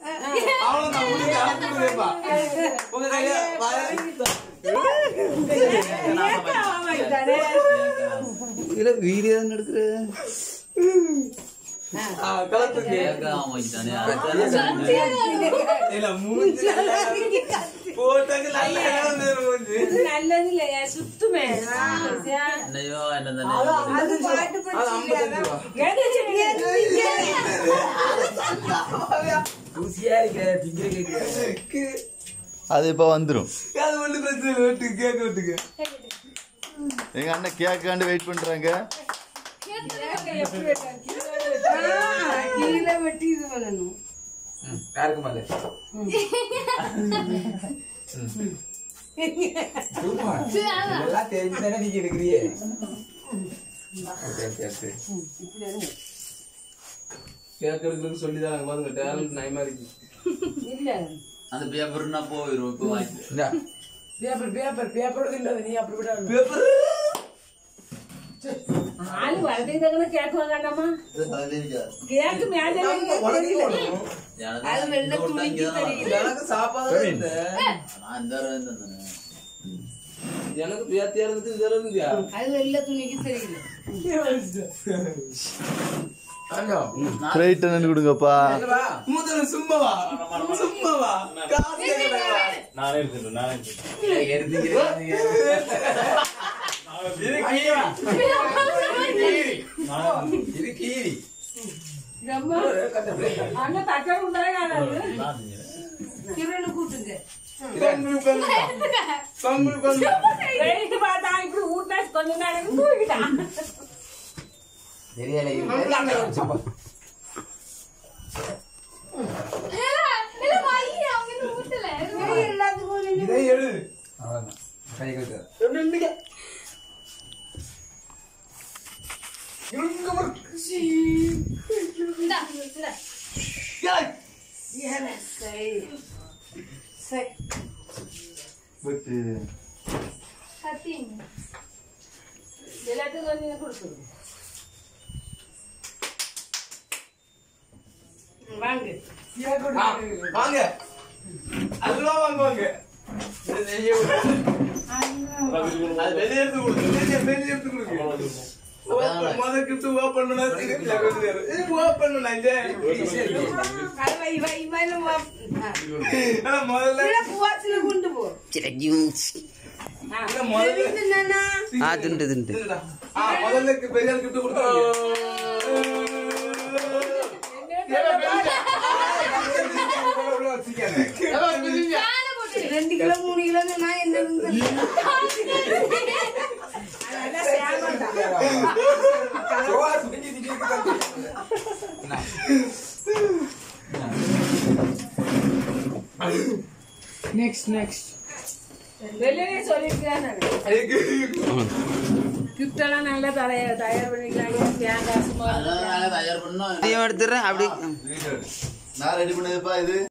அவ்வளவுதான் முடிஞ்சு அனுப்பிடுவேப்பா உங்க கையில இல்ல வீடியோ தான் எடுக்கிற கலத்துக்கு இல்ல மூஞ்சி போட்டாங்க நல்ல இடம் வேறு மூஞ்சி நல்லது இல்லையா சுத்துமே அது பாட்டு அது ஐம்பத்தஞ்சு ரூபா ருசியா இருக்கிற திங்க கேட்கிறேன் அது இப்ப வந்துரும் அது ஒண்ணு பிரச்சனை இல்லை வெட்டு கேட்க வெட்டுங்க எங்க அண்ணன் கேக்காண்டு வெயிட் பண்றாங்க கீழே வெட்டி இது பண்ணணும் யாருக்கு மேல இதெல்லாம் தெரிஞ்சுதானே நீங்க எடுக்கிறியே ஓகே ஓகே ஓகே கேட்கறதுக்கு சொல்லிதான் பாருங்க டேலண்ட் நயமா இருக்கு இல்ல அந்த பேப்பர்னா போயிரும் இப்போ வாங்கி இந்தா. பேப்பர் பேப்பர் பேப்பர் தின்றது நீ அப்படி விடாது பேப்பர் ஆளு வரதுக்கு தக்கன கேட்குவாங்கண்ணாமா கேக்கு மேலே அது வெள்ளை துணிக்கு தெரியல எனக்கு சாப்பாடு இல்லை. நான் இந்த தடவை இருந்தேன் எனக்கு பேத்தியா இருந்துச்சு இதுல இருந்துயா அது வெள்ளை துணிக்கு தெரியல ஆண்டோ ரைட் கொடுங்கப்பா வா முதல்ல சும்மாவா சும்மாவா காசு கேட்கறாங்க. நானே எடுத்துட்டு நானே எடுத்துட்டு எடுத்துக்கிறேன் இது கீரி ரொம்ப அண்ணன் தட்டை உண்டாயே காணாது நான் செஞ்சேன் கிரணு கூட்டுங்க கம்பளி கம்பளி. கம்பளி கம்பளி. வெயிட்டு பார்த்தா இப்படி ஊட்டா கொஞ்ச நேரம் தூக்கிட்டான் தெரியல சும்மா எல்லாத்துக்கும் இதை எடு அவ்வளவுதான் கை கட்டு எப்படி இருந்தீங்க? இங்க ஒரு குஷி. ஏய். சரி சரி பட்டு எல்லாத்துக்கும் கொஞ்சம் கொடுத்துருங்க வாங்க ஆ, வாங்க அதெல்லாம் வாங்குவாங்க இது நெய்யை விட்டு. அது வெளியே எடுத்து கொடுங்க. வெளியே வெளியே எடுத்து கொடுங்க. Open, முத கிட்டு open பண்ணா திருப்பி லெவல் வேறு. இது open பண்ணா இந்த. அது வை வை மேல ஆனா முதல்ல பூவாச்சில கொண்டு போ இல்ல முதல்ல என்னன்னா இதுடா. ஆ, முதல்ல பெரிய ஆள் கிட்ட கொடுத்தாங்க. ரெண்டு கிலோ மூணு கிலோ நான் என்ன இருந்து நெக்ஸ்ட் நெக்ஸ்ட் வெளியே சொல்லியிருக்கேன் நான் கிஃப்ட் எல்லாம் நல்லா தயார் தயார் பண்ணிக்கிறாங்க தேங்காய் சும்மா அதெல்லாம் நாங்க தயார் பண்ணோம் எடுத்துறேன் அப்படி நான் ரெடி பண்ணதுப்பா இது